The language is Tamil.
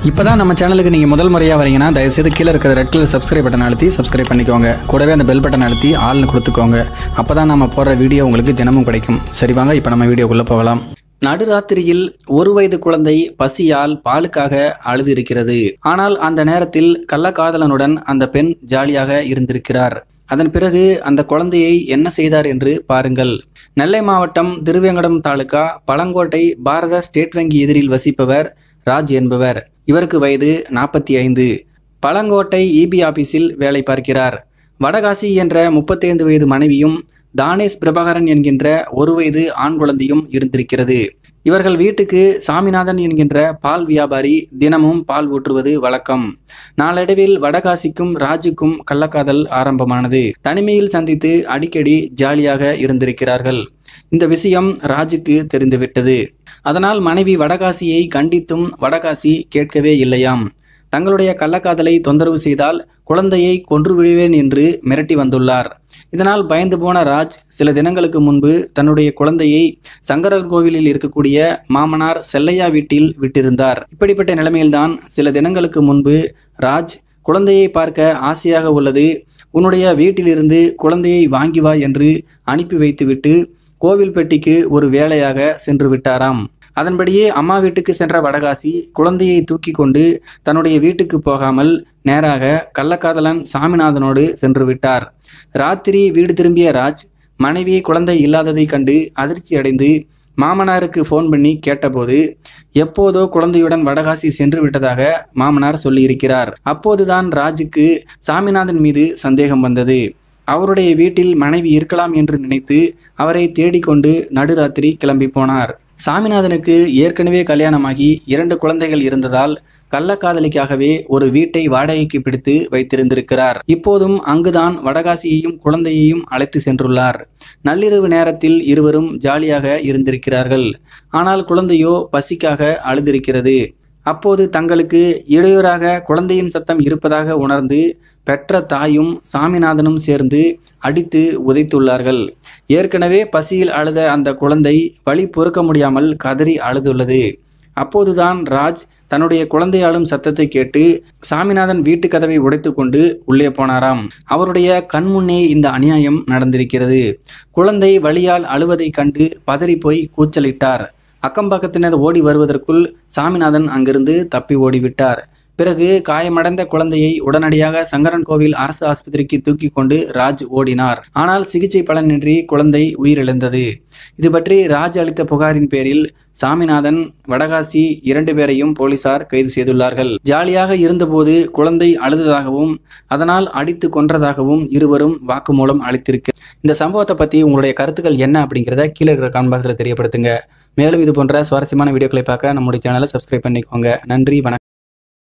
இப்பதான் நம்ம சேனலுக்கு நீங்க முதல் முறையா வரீங்கன்னா தயவுசெய்து கீழே இருக்கிற ரெட் கலர் சப்ஸ்கிரைப் பட்டன் அழுத்தி சப்ஸ்கிரைப் பண்ணிக்கோங்க கூடவே அந்த பெல் பட்டன் அழுத்தி ஆள்னு கொடுத்துக்கோங்க அப்பதான் நம்ம போடுற வீடியோ உங்களுக்கு தினமும் கிடைக்கும் சரி வாங்க இப்போ நம்ம வீடியோக்குள்ள போகலாம் நடுராத்திரியில் ஒரு வயது குழந்தை பசியால் பாலுக்காக அழுது இருக்கிறது ஆனால் அந்த நேரத்தில் கள்ளக்காதலனுடன் அந்த பெண் ஜாலியாக இருந்திருக்கிறார் அதன் பிறகு அந்த குழந்தையை என்ன செய்தார் என்று பாருங்கள் நெல்லை மாவட்டம் திருவேங்கடம் தாலுகா பழங்கோட்டை பாரத ஸ்டேட் வங்கி எதிரில் வசிப்பவர் ராஜ் என்பவர் இவருக்கு வயது நாற்பத்தி ஐந்து பழங்கோட்டை இபி ஆபீஸில் வேலை பார்க்கிறார் வடகாசி என்ற முப்பத்தைந்து வயது மனைவியும் தானேஷ் பிரபாகரன் என்கின்ற ஒரு வயது ஆண் குழந்தையும் இருந்திருக்கிறது இவர்கள் வீட்டுக்கு சாமிநாதன் என்கின்ற பால் வியாபாரி தினமும் பால் ஊற்றுவது வழக்கம் நாளடைவில் வடகாசிக்கும் ராஜுக்கும் கள்ளக்காதல் ஆரம்பமானது தனிமையில் சந்தித்து அடிக்கடி ஜாலியாக இருந்திருக்கிறார்கள் இந்த விஷயம் ராஜுக்கு தெரிந்துவிட்டது அதனால் மனைவி வடகாசியை கண்டித்தும் வடகாசி கேட்கவே இல்லையாம் தங்களுடைய கள்ளக்காதலை தொந்தரவு செய்தால் குழந்தையை கொன்று விடுவேன் என்று மிரட்டி வந்துள்ளார் இதனால் பயந்து போன ராஜ் சில தினங்களுக்கு முன்பு தன்னுடைய குழந்தையை சங்கரர் கோவிலில் இருக்கக்கூடிய மாமனார் செல்லையா வீட்டில் விட்டிருந்தார் இப்படிப்பட்ட நிலைமையில்தான் சில தினங்களுக்கு முன்பு ராஜ் குழந்தையை பார்க்க ஆசையாக உள்ளது உன்னுடைய வீட்டிலிருந்து குழந்தையை வாங்கி வா என்று அனுப்பி வைத்துவிட்டு கோவில்பட்டிக்கு ஒரு வேலையாக சென்று விட்டாராம் அதன்படியே அம்மா வீட்டுக்கு சென்ற வடகாசி குழந்தையை தூக்கி கொண்டு தன்னுடைய வீட்டுக்கு போகாமல் நேராக கள்ளக்காதலன் சாமிநாதனோடு சென்று விட்டார் ராத்திரி வீடு திரும்பிய ராஜ் மனைவி குழந்தை இல்லாததை கண்டு அதிர்ச்சி அடைந்து மாமனாருக்கு ஃபோன் பண்ணி கேட்டபோது எப்போதோ குழந்தையுடன் வடகாசி சென்று விட்டதாக மாமனார் சொல்லியிருக்கிறார் அப்போதுதான் ராஜுக்கு சாமிநாதன் மீது சந்தேகம் வந்தது அவருடைய வீட்டில் மனைவி இருக்கலாம் என்று நினைத்து அவரை தேடிக்கொண்டு நடுராத்திரி கிளம்பி போனார் சாமிநாதனுக்கு ஏற்கனவே கல்யாணமாகி இரண்டு குழந்தைகள் இருந்ததால் கள்ளக்காதலிக்காகவே ஒரு வீட்டை வாடகைக்கு பிடித்து வைத்திருந்திருக்கிறார் இப்போதும் அங்குதான் வடகாசியையும் குழந்தையையும் அழைத்து சென்றுள்ளார் நள்ளிரவு நேரத்தில் இருவரும் ஜாலியாக இருந்திருக்கிறார்கள் ஆனால் குழந்தையோ பசிக்காக அழுதிருக்கிறது அப்போது தங்களுக்கு இடையூறாக குழந்தையின் சத்தம் இருப்பதாக உணர்ந்து பெற்ற தாயும் சாமிநாதனும் சேர்ந்து அடித்து உதைத்துள்ளார்கள் ஏற்கனவே பசியில் அழுத அந்த குழந்தை வழி பொறுக்க முடியாமல் கதறி அழுதுள்ளது அப்போதுதான் ராஜ் தன்னுடைய குழந்தை அழும் சத்தத்தை கேட்டு சாமிநாதன் வீட்டு கதவை உடைத்து கொண்டு உள்ளே போனாராம் அவருடைய கண்முன்னே இந்த அநியாயம் நடந்திருக்கிறது குழந்தை வழியால் அழுவதைக் கண்டு பதறி போய் கூச்சலிட்டார் அக்கம்பக்கத்தினர் ஓடி வருவதற்குள் சாமிநாதன் அங்கிருந்து தப்பி ஓடிவிட்டார் பிறகு காயமடைந்த குழந்தையை உடனடியாக சங்கரன் கோவில் அரசு ஆஸ்பத்திரிக்கு தூக்கி கொண்டு ராஜ் ஓடினார் ஆனால் சிகிச்சை பலனின்றி குழந்தை உயிரிழந்தது இது பற்றி ராஜ் அளித்த புகாரின் பேரில் சாமிநாதன் வடகாசி இரண்டு பேரையும் போலீசார் கைது செய்துள்ளார்கள் ஜாலியாக இருந்தபோது குழந்தை அழுததாகவும் அதனால் அடித்து கொன்றதாகவும் இருவரும் வாக்குமூலம் அளித்திருக்கு இந்த சம்பவத்தை பத்தி உங்களுடைய கருத்துக்கள் என்ன அப்படிங்கிறத கீழே இருக்கிற கமெண்ட் பாக்ஸில் தெரியப்படுத்துங்க மேலும் இது போன்ற சுவாரஸ்யமான வீடியோக்களை பார்க்க நம்முடைய சேனலை சப்ஸ்கிரைப் பண்ணிக்கோங்க நன்றி வணக்கம்